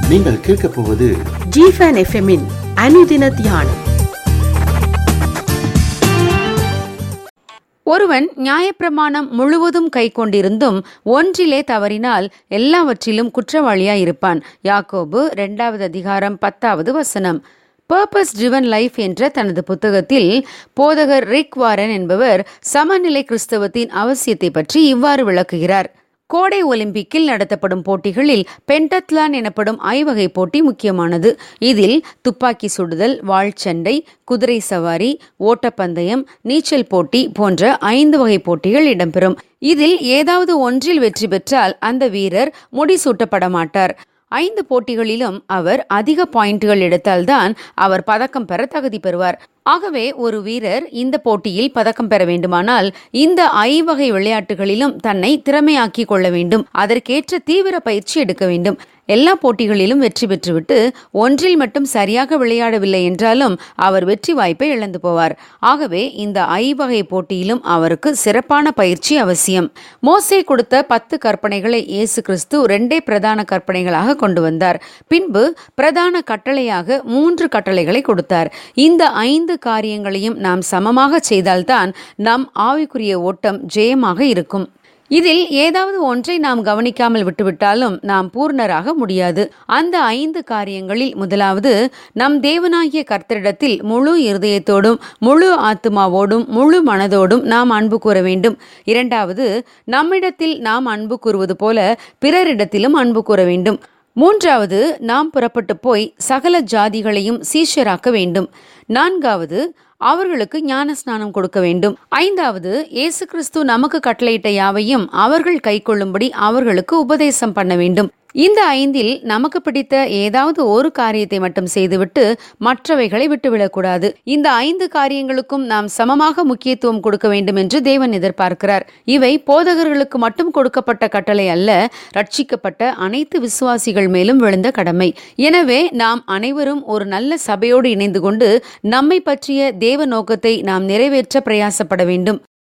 நீங்கள் கேட்கப் போவது ஜிஃபன் எஃப்எம்மின் அனுதின தியானம் ஒருவன் நியாயப்பிரமாணம் முழுவதும் கை கொண்டிருந்தும் ஒன்றிலே தவறினால் எல்லாவற்றிலும் குற்றவாளியாய் இருப்பான் யாக்கோபு இரண்டாவது அதிகாரம் பத்தாவது வசனம் பர்பஸ் ட்ரிவன் லைஃப் என்ற தனது புத்தகத்தில் போதகர் ரிக் வாரன் என்பவர் சமநிலை கிறிஸ்தவத்தின் அவசியத்தை பற்றி இவ்வாறு விளக்குகிறார் கோடை ஒலிம்பிக்கில் நடத்தப்படும் போட்டிகளில் பென்டத்லான் எனப்படும் ஐவகை போட்டி முக்கியமானது இதில் துப்பாக்கி சுடுதல் வாழ்ச்சண்டை குதிரை சவாரி ஓட்டப்பந்தயம் நீச்சல் போட்டி போன்ற ஐந்து வகை போட்டிகள் இடம்பெறும் இதில் ஏதாவது ஒன்றில் வெற்றி பெற்றால் அந்த வீரர் முடிசூட்டப்பட மாட்டார் ஐந்து போட்டிகளிலும் அவர் அதிக பாயிண்டுகள் எடுத்தால்தான் அவர் பதக்கம் பெற தகுதி பெறுவார் ஆகவே ஒரு வீரர் இந்த போட்டியில் பதக்கம் பெற வேண்டுமானால் இந்த ஐவகை விளையாட்டுகளிலும் தன்னை திறமையாக்கிக் கொள்ள வேண்டும் அதற்கேற்ற தீவிர பயிற்சி எடுக்க வேண்டும் எல்லா போட்டிகளிலும் வெற்றி பெற்றுவிட்டு ஒன்றில் மட்டும் சரியாக விளையாடவில்லை என்றாலும் அவர் வெற்றி வாய்ப்பை இழந்து போவார் ஆகவே இந்த ஐவகை போட்டியிலும் அவருக்கு சிறப்பான பயிற்சி அவசியம் மோசே கொடுத்த பத்து கற்பனைகளை இயேசு கிறிஸ்து ரெண்டே பிரதான கற்பனைகளாக கொண்டு வந்தார் பின்பு பிரதான கட்டளையாக மூன்று கட்டளைகளை கொடுத்தார் இந்த ஐந்து காரியங்களையும் நாம் சமமாக செய்தால்தான் நம் ஆவிக்குரிய ஓட்டம் ஜெயமாக இருக்கும் இதில் ஏதாவது ஒன்றை நாம் கவனிக்காமல் விட்டுவிட்டாலும் நாம் பூர்ணராக முடியாது அந்த ஐந்து காரியங்களில் முதலாவது நம் தேவனாகிய கர்த்தரிடத்தில் முழு இருதயத்தோடும் முழு ஆத்மாவோடும் முழு மனதோடும் நாம் அன்பு கூற வேண்டும் இரண்டாவது நம்மிடத்தில் நாம் அன்பு கூறுவது போல பிறரிடத்திலும் அன்பு கூற வேண்டும் மூன்றாவது நாம் புறப்பட்டு போய் சகல ஜாதிகளையும் சீஷராக்க வேண்டும் நான்காவது அவர்களுக்கு ஞான ஸ்நானம் கொடுக்க வேண்டும் ஐந்தாவது இயேசு கிறிஸ்து நமக்கு கட்டளையிட்ட யாவையும் அவர்கள் கைக்கொள்ளும்படி அவர்களுக்கு உபதேசம் பண்ண வேண்டும் இந்த ஐந்தில் நமக்கு பிடித்த ஏதாவது ஒரு காரியத்தை மட்டும் செய்துவிட்டு மற்றவைகளை விட்டுவிடக்கூடாது இந்த ஐந்து காரியங்களுக்கும் நாம் சமமாக முக்கியத்துவம் கொடுக்க வேண்டும் என்று தேவன் எதிர்பார்க்கிறார் இவை போதகர்களுக்கு மட்டும் கொடுக்கப்பட்ட கட்டளை அல்ல ரட்சிக்கப்பட்ட அனைத்து விசுவாசிகள் மேலும் விழுந்த கடமை எனவே நாம் அனைவரும் ஒரு நல்ல சபையோடு இணைந்து கொண்டு நம்மை பற்றிய தேவ நோக்கத்தை நாம் நிறைவேற்ற பிரயாசப்பட வேண்டும்